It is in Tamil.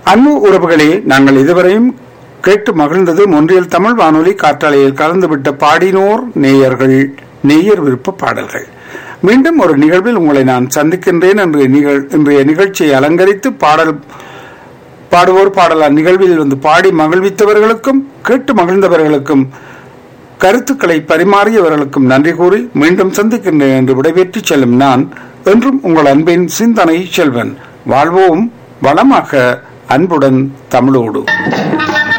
அன்பு உறவுகளே நாங்கள் இதுவரையும் கேட்டு மகிழ்ந்தது ஒன்றியல் தமிழ் வானொலி காற்றாலையில் கலந்துவிட்ட பாடினோர் நேயர்கள் நேயர் விருப்ப பாடல்கள் மீண்டும் ஒரு நிகழ்வில் உங்களை நான் சந்திக்கின்றேன் என்று நிகழ் இன்றைய நிகழ்ச்சியை அலங்கரித்து பாடல் பாடுவோர் பாடலார் நிகழ்வில் வந்து பாடி மகிழ்வித்தவர்களுக்கும் கேட்டு மகிழ்ந்தவர்களுக்கும் கருத்துக்களை பரிமாறியவர்களுக்கும் நன்றி கூறி மீண்டும் சந்திக்கின்றேன் என்று விடைபெற்று செல்லும் நான் என்றும் உங்கள் அன்பின் சிந்தனை செல்வன் வாழ்வோம் வளமாக அன்புடன் தமிழோடு